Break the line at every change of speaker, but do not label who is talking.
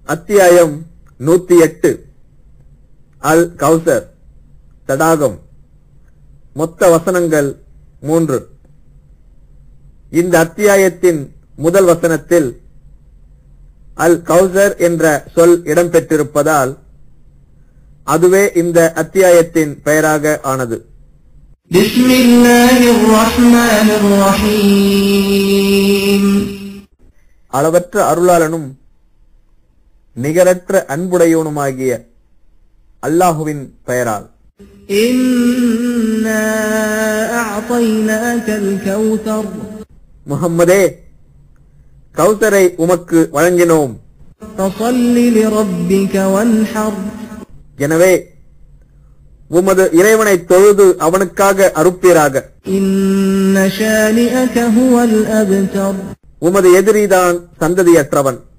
அத்தியாயம் நூத்தி எட்டு அல் கௌசர் தடாகம் மொத்த வசனங்கள் மூன்று இந்த அத்தியாயத்தின் முதல் வசனத்தில் அல் கௌசர் என்ற சொல் இடம்பெற்றிருப்பதால் அதுவே இந்த அத்தியாயத்தின் பெயராக ஆனது
بسم الله الرحمن الرحيم
அளவற்ற அருளாளனும் நிகரற்ற அன்புடையவனுமாகிய அல்லாஹுவின் பெயரால்
إنا أعطيناك الكوثر
முகம்மதே கௌசரை உமக்கு வழங்கினோம்
فصل لربك وانحر
எனவே உமது இறைவனை தொழுது அவனுக்காக அருப்பீராக
إن شانئك هو الأبتر
உமது எதிரிதான் சந்ததியற்றவன்